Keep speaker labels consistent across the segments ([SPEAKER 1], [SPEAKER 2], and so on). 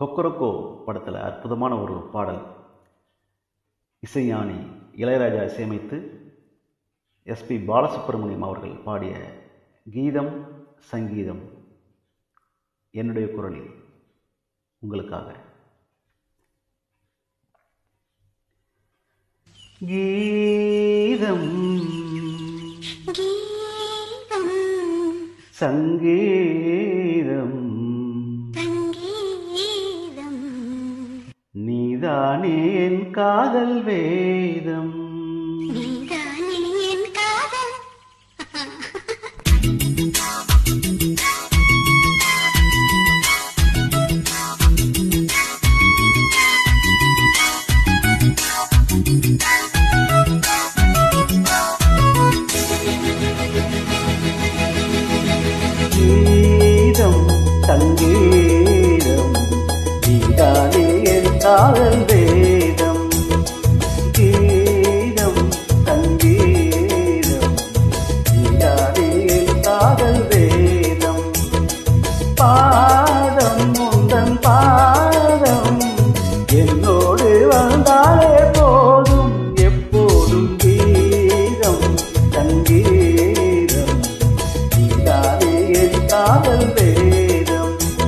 [SPEAKER 1] கொக்கரக்கோ படத்தில் அற்புதமான ஒரு பாடல் இசைஞானி இளையராஜா இசையமைத்து எஸ்பி பாலசுப்ரமணியம் அவர்கள் பாடிய கீதம் சங்கீதம் என்னுடைய குரலில் உங்களுக்காக கீதம்
[SPEAKER 2] கீதம்
[SPEAKER 1] சங்கீதம்
[SPEAKER 2] சங்கீதம்
[SPEAKER 1] நீதானே என் காதல் வேதம்
[SPEAKER 2] நீதானே என் காதல்
[SPEAKER 1] கீதம் சங்கீதம் நீதானே என் காதல் வேதம் கீதம் சங்கீதம் நீதானே என் காதல் வேதம் பாதம் முந்தன் பாதம் என்னோடு வந்தாலே போதும் எப்போதும் கீதம் சங்கீதம் நீதானே என் காதல் வேதம்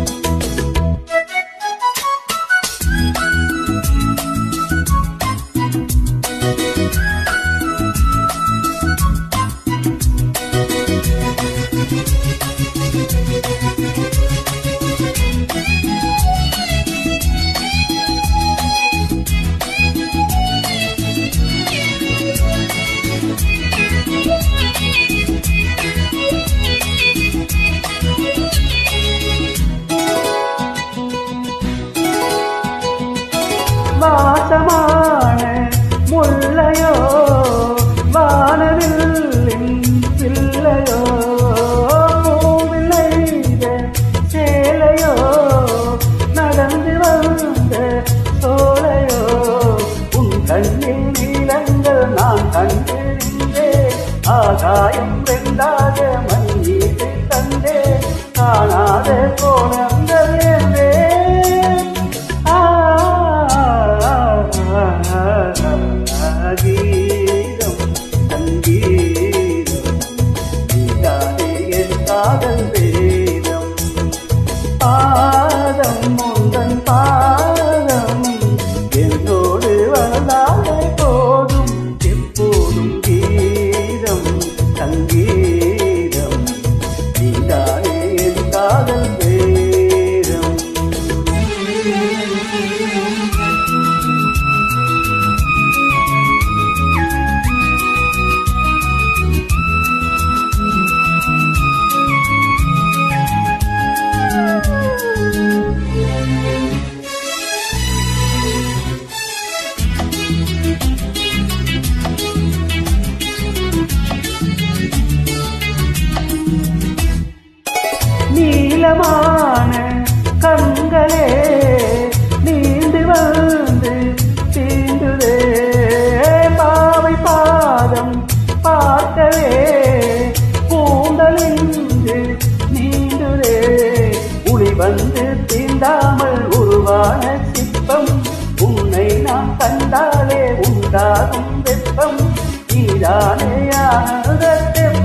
[SPEAKER 1] வாசமான முல்லையோ வானவில்லின் பிள்ளையோ பூவில்லைத சேலையோ நடந்து வந்த சோலையோ உன் கண்ணில் நீளங்கள் நான் கண்டிருந்தேன் ஆகாயம் வெண்டாக மண்ணீட்டு தந்தே காணாத கோணங்கள் இருந்தேன் கீதம் சங்கீதம் நீதானே என் காதல் வேதம் பாதம் முந்தன் பாதம் என்னோடு வளர்ந்தாலே போதும் எப்போதும் கீதம் சங்கீதம் நீதானே என் காதல் வேதம் நீளமான கண்களே நீண்டு வந்து தீண்டுதே பாவை பாதம் பார்க்கவே பூந்தலின்று நீண்டுதே உளி வந்து தீண்டாமல் உருவான சிற்பம் உன்னை நாம் கண்டாலே உண்டாகும் வெப்பம் நீதானே ஆனதற்கு